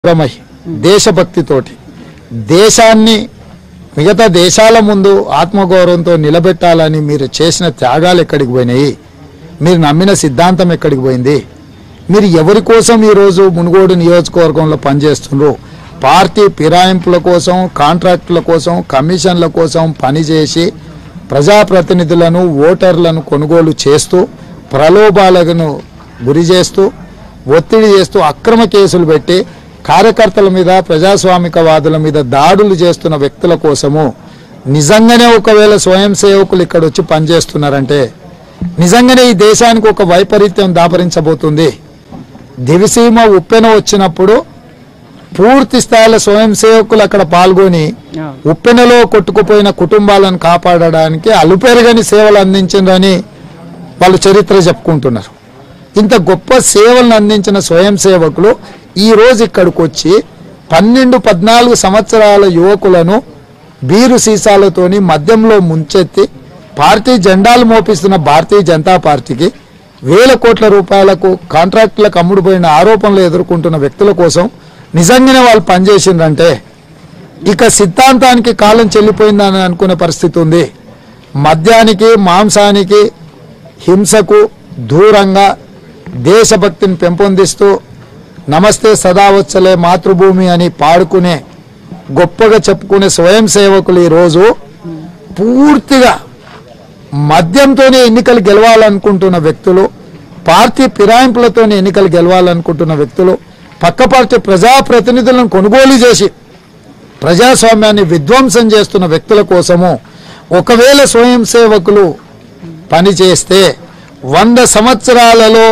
దూరమై దేశభక్తితోటి దేశాన్ని మిగతా దేశాల ముందు ఆత్మగౌరవంతో నిలబెట్టాలని మీరు చేసిన త్యాగాలు ఎక్కడికి పోయినాయి మీరు నమ్మిన సిద్ధాంతం ఎక్కడికి పోయింది మీరు ఎవరి కోసం ఈరోజు మునుగోడు నియోజకవర్గంలో పనిచేస్తున్నారు పార్టీ ఫిరాయింపుల కోసం కాంట్రాక్టుల కోసం కమిషన్ల కోసం పనిచేసి ప్రజాప్రతినిధులను ఓటర్లను కొనుగోలు చేస్తూ ప్రలోభాలను గురి చేస్తూ ఒత్తిడి చేస్తూ అక్రమ కేసులు పెట్టి కార్యకర్తల మీద ప్రజాస్వామికవాదుల మీద దాడులు చేస్తున్న వ్యక్తుల కోసము నిజంగానే ఒకవేళ స్వయం సేవకులు ఇక్కడ వచ్చి పనిచేస్తున్నారంటే నిజంగానే ఈ దేశానికి ఒక వైపరీత్యం దాపరించబోతుంది దివిసీమ ఉప్పెన వచ్చినప్పుడు పూర్తి స్థాయిలో స్వయం సేవకులు అక్కడ పాల్గొని ఉప్పెనలో కొట్టుకుపోయిన కుటుంబాలను కాపాడడానికి అలుపెరగని సేవలు అందించిందని వాళ్ళు చరిత్ర చెప్పుకుంటున్నారు ఇంత గొప్ప సేవలను అందించిన స్వయం సేవకులు ఈ రోజు ఇక్కడికి వచ్చి పన్నెండు పద్నాలుగు సంవత్సరాల యువకులను బీరు సీసాలతోని మద్యంలో ముంచెత్తి పార్టీ జెండాలు మోపిస్తున్న భారతీయ జనతా పార్టీకి వేల కోట్ల రూపాయలకు కాంట్రాక్టులకు అమ్ముడుపోయిన ఆరోపణలు ఎదుర్కొంటున్న వ్యక్తుల కోసం నిజంగానే వాళ్ళు పనిచేసిందంటే ఇక సిద్ధాంతానికి కాలం చెల్లిపోయిందని అనుకునే పరిస్థితి ఉంది మద్యానికి మాంసానికి హింసకు దూరంగా దేశభక్తిని పెంపొందిస్తూ నమస్తే సదావత్సలే మాతృభూమి అని పాడుకునే గొప్పగా చెప్పుకునే స్వయం సేవకులు ఈరోజు పూర్తిగా మద్యంతోనే ఎన్నికలు గెలవాలనుకుంటున్న వ్యక్తులు పార్టీ ఫిరాయింపులతోనే ఎన్నికలు గెలవాలనుకుంటున్న వ్యక్తులు పక్క పార్టీ ప్రజాప్రతినిధులను కొనుగోలు చేసి ప్రజాస్వామ్యాన్ని విధ్వంసం చేస్తున్న వ్యక్తుల కోసము ఒకవేళ స్వయం సేవకులు పనిచేస్తే వంద సంవత్సరాలలో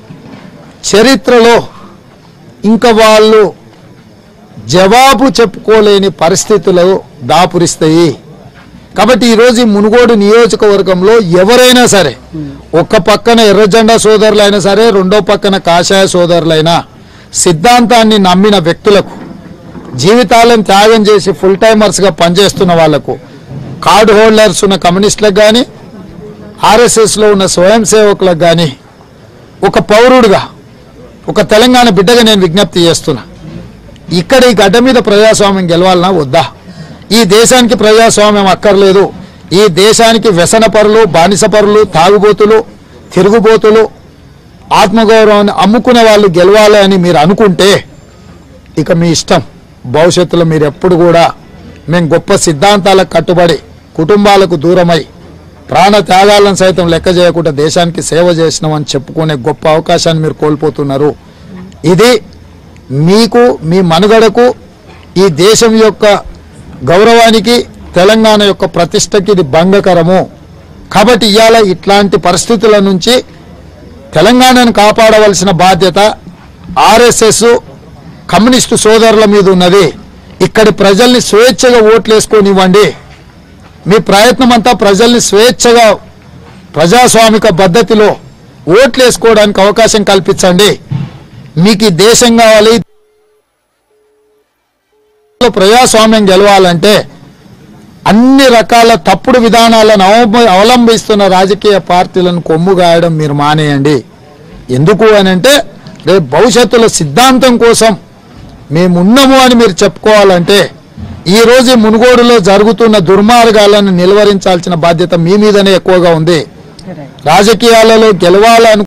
చరిత్రలో ఇంకా వాళ్ళు జవాబు చెప్పుకోలేని పరిస్థితులు దాపురిస్తాయి కాబట్టి ఈరోజు ఈ మునుగోడు నియోజకవర్గంలో ఎవరైనా సరే ఒక పక్కన ఎర్రజెండా సోదరులైనా సరే రెండో పక్కన కాషాయ సోదరులైనా సిద్ధాంతాన్ని నమ్మిన వ్యక్తులకు జీవితాలను త్యాగం చేసి ఫుల్ టైమర్స్గా పనిచేస్తున్న వాళ్లకు కార్డు హోల్డర్స్ ఉన్న కమ్యూనిస్టులకు కానీ ఆర్ఎస్ఎస్లో ఉన్న స్వయం సేవకులకు కానీ ఒక పౌరుడుగా ఒక తెలంగాణ బిడ్డగా నేను విజ్ఞప్తి చేస్తున్నా ఇక్కడ ఈ గడ్డ మీద ప్రజాస్వామ్యం గెలవాలన్నా వద్దా ఈ దేశానికి ప్రజాస్వామ్యం అక్కర్లేదు ఈ దేశానికి వ్యసన పరులు బానిస పరులు తాగుబోతులు తిరుగుబోతులు ఆత్మగౌరవాన్ని అమ్ముకునే వాళ్ళు గెలవాలి అని మీరు అనుకుంటే ఇక మీ ఇష్టం భవిష్యత్తులో మీరు ఎప్పుడు కూడా మేము గొప్ప సిద్ధాంతాలకు కట్టుబడి కుటుంబాలకు దూరమై ప్రాణ త్యాగాలను సైతం లెక్క చేయకుండా దేశానికి సేవ చేసినామని చెప్పుకునే గొప్ప అవకాశాన్ని మీరు కోల్పోతున్నారు ఇది మీకు మీ మనుగడకు ఈ దేశం యొక్క గౌరవానికి తెలంగాణ యొక్క ప్రతిష్టకి ఇది భంగకరము కాబట్టి ఇవాళ ఇట్లాంటి పరిస్థితుల నుంచి తెలంగాణను కాపాడవలసిన బాధ్యత ఆర్ఎస్ఎస్ కమ్యూనిస్టు సోదరుల మీద ఉన్నది ఇక్కడి ప్రజల్ని స్వేచ్ఛగా ఓట్లేసుకోనివ్వండి మీ ప్రయత్నం అంతా ప్రజల్ని స్వేచ్ఛగా ప్రజాస్వామిక పద్ధతిలో ఓట్లేసుకోవడానికి అవకాశం కల్పించండి మీకు ఈ దేశం కావాలి ప్రజాస్వామ్యం గెలవాలంటే అన్ని రకాల తప్పుడు విధానాలను అవమ- అవలంబిస్తున్న రాజకీయ పార్టీలను కొమ్ము గాయడం మీరు మానేయండి ఎందుకు అని అంటే రేపు భవిష్యత్తులో సిద్ధాంతం కోసం మేము ఉన్నాము అని మీరు చెప్పుకోవాలంటే ఈ రోజు ఈ మునుగోడులో జరుగుతున్న దుర్మార్గాలను నిలువరించాల్సిన బాధ్యత మీ మీదనే ఎక్కువగా ఉంది రాజకీయాలలో గెలవాలను